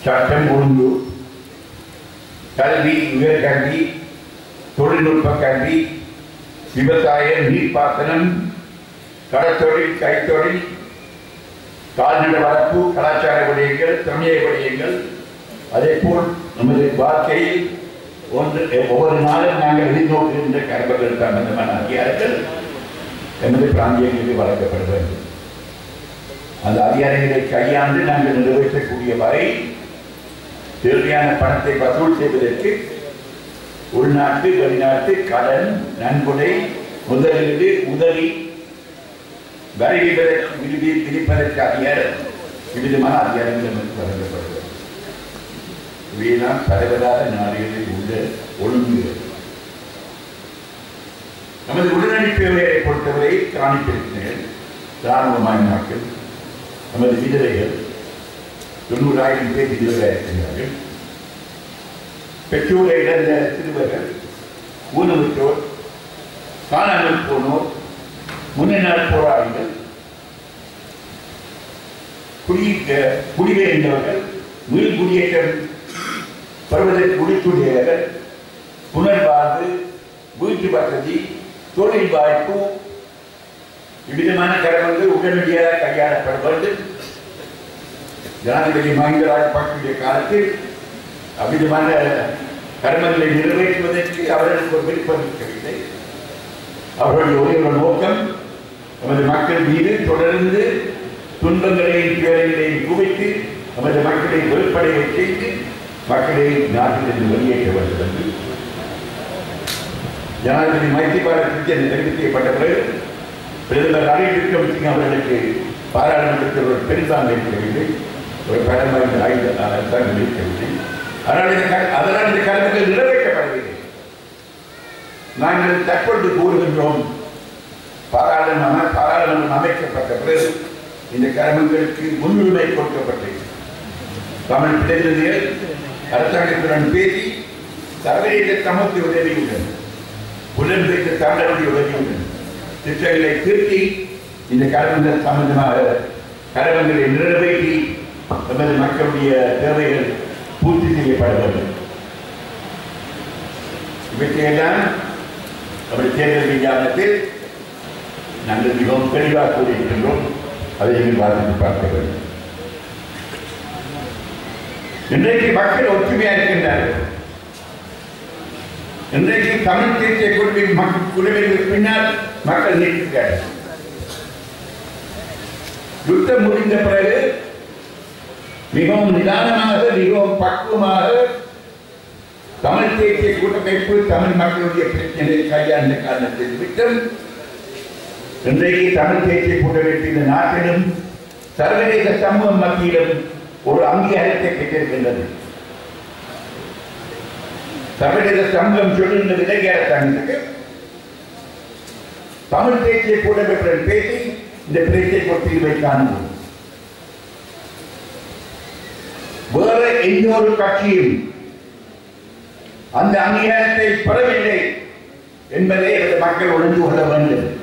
சட்டம் ஒழுங்கு கல்வி உயர்கல்வி தொழில்நுட்ப கல்வி விவசாயம் நீர்ப்பாசனம் கடற்தொழில் கைத்தொழில் கால்நடை வளர்ப்பு கலாச்சார விடயங்கள் சமய விடயங்கள் அதே போல் நமது வாழ்க்கையில் ஒன்று ஒவ்வொரு நாளும் நாங்கள் எதிர்நோக்குகின்ற கர்மங்கள் சம்பந்தமான அதிகாரங்கள் எமது பிராந்தியங்களில் வழங்கப்பட வேண்டும் அந்த அதிகாரங்களை கையாண்டு நாங்கள் நிறைவேற்றக்கூடிய வரை தேவையான பணத்தை வசூல் செய்வதற்கு உள்நாட்டு வெளிநாட்டு கடன் நன்கொடை முதலீடு உதவி வரி விதிப்பதற்கு விதி- விதிப்பதற்கு அதிகாரம் விவிதமான அதிகாரங்கள் நமக்கு வழங்கப்படுகிறது இவையெல்லாம் பரவலாத நாடுகளில் உள்ள ஒழுங்குகள் நமது உடனடி தேவையை பொறுத்தவரை காணிப்பிருக்கிறேன் இராணுவமயமாக்கல் நமது விதவைகள் தொண்ணூறாயிரம் பேர் விதவையாக இருக்கிறார்கள் பெற்றோரை இழந்த சிறுவர்கள் ஊனமுற்றோர் காணாமல் போனோர் முன்னாள் போராளிகள் குடி குடிபெயர்ந்தவர்கள் மீள் குடியேற்றம் பருவதற்கு குடிக்குடியவர்கள் புனர்வாழ்வு வீட்டு வசதி தொழில் வாய்ப்பு இவ்விதமான கடமைகள் உடனடியாக கையாளப்பட வேண்டும் ஜனாதிபதி மஹிந்த ராஜபக்சேவுடைய காலத்தில் அவ்விதமான கர்மங்களை நிறைவேற்றுவதற்கு அவர்களுக்கு ஒரு விருப்பம் இருக்கவில்லை அவர்களுடைய ஒரே ஒரு நோக்கம் நமது மக்கள் மீது தொடர்ந்து துன்பங்களையும் பேரங்களையும் குவித்து நமது மக்களை வெறுப்படைய செய்து மக்களை நாட்டிலிருந்து வெளியேற்ற வேண்டும் என்று ஜனாதிபதி மைத்திரிபால சிறிசேன தெரிவு செய்யப்பட்ட பிறகு பிரதமர் ரணில் விக்ரமசிங்க அவர்களுக்கு பாராளுமன்றத்தில் ஒரு பெரும்பான்மை இருக்கவில்லை ஒரு பரம்பரை ஆயுத அரசாங்கம் இருக்கவில்லை அதனால் இந்த க- அதனால் இந்த கடமைகள் நிறைவேற்றப்படவில்லை நாங்கள் தற்பொழுது கூறுகின்றோம் பாராளுமன்றம் பாராளுமன்றம் அமைக்கப்பட்ட பிறகு இந்த கடமைகளுக்கு முன்னுரிமை கொடுக்கப்பட்டது தமிழ் பிரதிநிதிகள் அரசாங்கத்துடன் பேசி சர்வதேச சமூக உதவியுடன் உடன்படிக்கை தமிழருடைய உதவியுடன் திட்டங்களை திருத்தி இந்த கடமைகள் சம்பந்தமாக கடமைகளை நிறைவேற்றி நமது மக்களுடைய தேவைகள் பூர்த்தி செய்யப்பட வேண்டும் இவற்றையெல்லாம் நம்முடைய தேர்தல் விஞ்ஞானத்தில் நாங்கள் மிகவும் தெளிவாக கூறியிருக்கின்றோம் அதை நீங்கள் வாசித்து பார்க்க வேண்டும் இன்றைக்கு மக்கள் ஒற்றுமையாக இருக்கின்றார்கள் இன்றைக்கு தமிழ் தேசிய குழுவின் மக்கள் குழுவிற்கு பின்னால் மக்கள் நிற்கிறார்கள் யுத்தம் முடிந்த பிறகு மிகவும் நிதானமாக மிகவும் பக்குவமாக தமிழ் தேசிய கூட்டமைப்பு தமிழ் மக்களுடைய பிரச்சனையை கையாண்ட காரணத்தில் விட்டும் இன்றைக்கு தமிழ் தேசிய கூட்டமைப்பு இந்த நாட்டிலும் சர்வதேச சமூகம் மத்தியிலும் ஒரு அங்கீகாரத்தை பெற்றிருக்கின்றது சர்வதேச சமூகம் சொல்லுகின்ற இலங்கை அரசாங்கத்துக்கு தமிழ் தேசிய கூட்டமைப்புடன் பேசி இந்த பிரச்சனை ஒரு தீர்வை காணுவோம் வேற எந்த ஒரு கட்சியும் அந்த அங்கீகாரத்தை பெறவில்லை என்பதை அந்த மக்கள் உணர்ந்து கொள்ள வேண்டும்